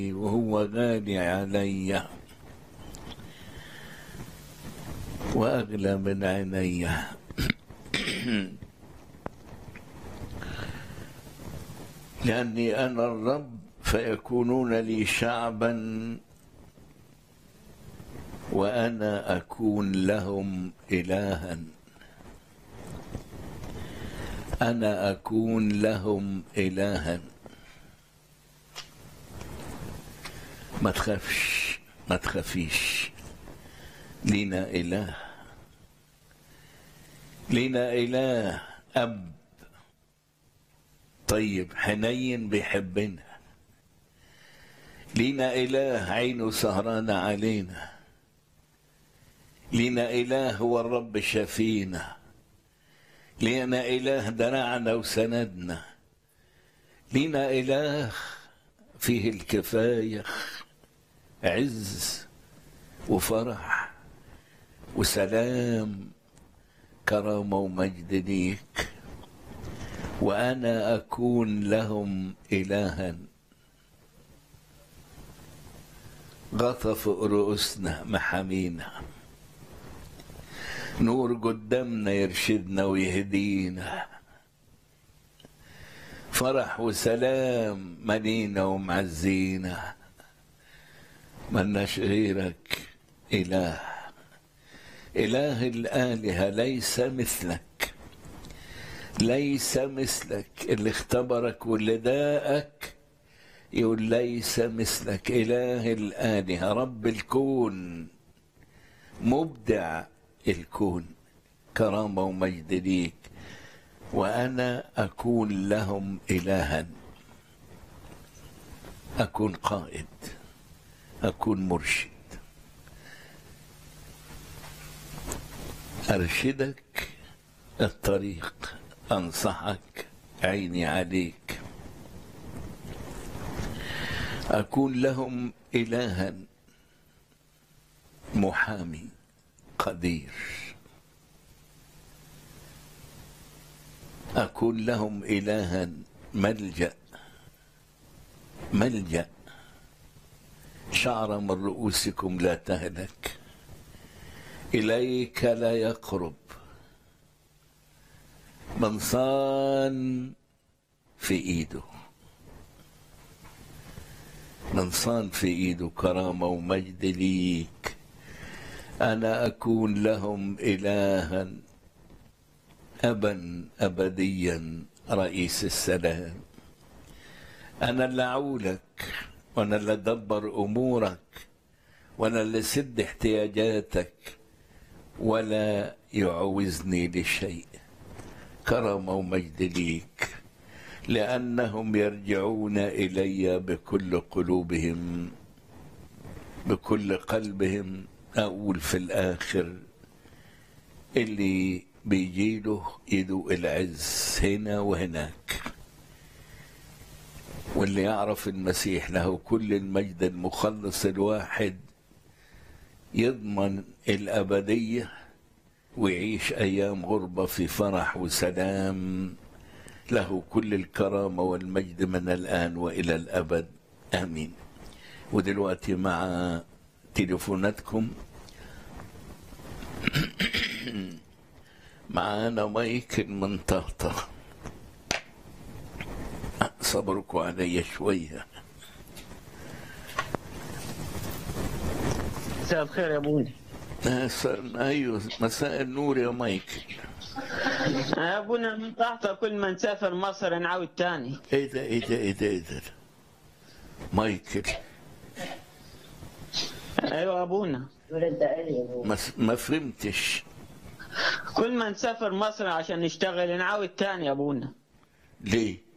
وهو غالي علي وأغلى من عيني لأني أنا الرب فيكونون لي شعبا وأنا أكون لهم إلها أنا أكون لهم إلها ما تخافش ما تخافيش لينا إله لينا إله أب طيب حنين بيحبنا لينا إله عينه سهرانة علينا لينا إله هو الرب شفينا لينا إله دراعنا وسندنا لينا إله فيه الكفاية عز وفرح وسلام كرامة ومجد ليك وأنا أكون لهم إلها غطى فوق رؤوسنا محامينا نور قدامنا يرشدنا ويهدينا فرح وسلام ملينا ومعزينا ملناش غيرك إله إله الآلهة ليس مثلك ليس مثلك اللي اختبرك واللي داءك يقول ليس مثلك إله الآلهة رب الكون مبدع الكون كرامة ومجد ليك وأنا أكون لهم إلها أكون قائد أكون مرشد أرشدك الطريق أنصحك عيني عليك أكون لهم إلها محامي قدير أكون لهم إلها ملجأ ملجأ شعر من رؤوسكم لا تهلك إليك لا يقرب من صان في إيده من صان في إيده كرامة ومجد ليك أنا أكون لهم إلها أبا أبديا رئيس السلام أنا اللي أعولك وأنا اللي أدبر أمورك وأنا اللي سد احتياجاتك ولا يعوزني لشيء كرامة ومجد ليك لأنهم يرجعون إلي بكل قلوبهم بكل قلبهم أقول في الآخر اللي بيجيله يدوق العز هنا وهناك واللي يعرف المسيح له كل المجد المخلص الواحد يضمن الأبدية ويعيش أيام غربة في فرح وسلام له كل الكرامة والمجد من الآن وإلى الأبد آمين ودلوقتي مع تليفوناتكم معانا مايكل من طهطة صبركم علي شوية مساء الخير يا ابوي أيوه مساء النور يا مايكل يا ابونا من تحت كل ما نسافر مصر نعاود تاني ايه ده ايه ده ايه ده ايه ده مايكل ايوه يا ابونا ما, ما فهمتش كل ما نسافر مصر عشان نشتغل نعاود تاني يا ابونا ليه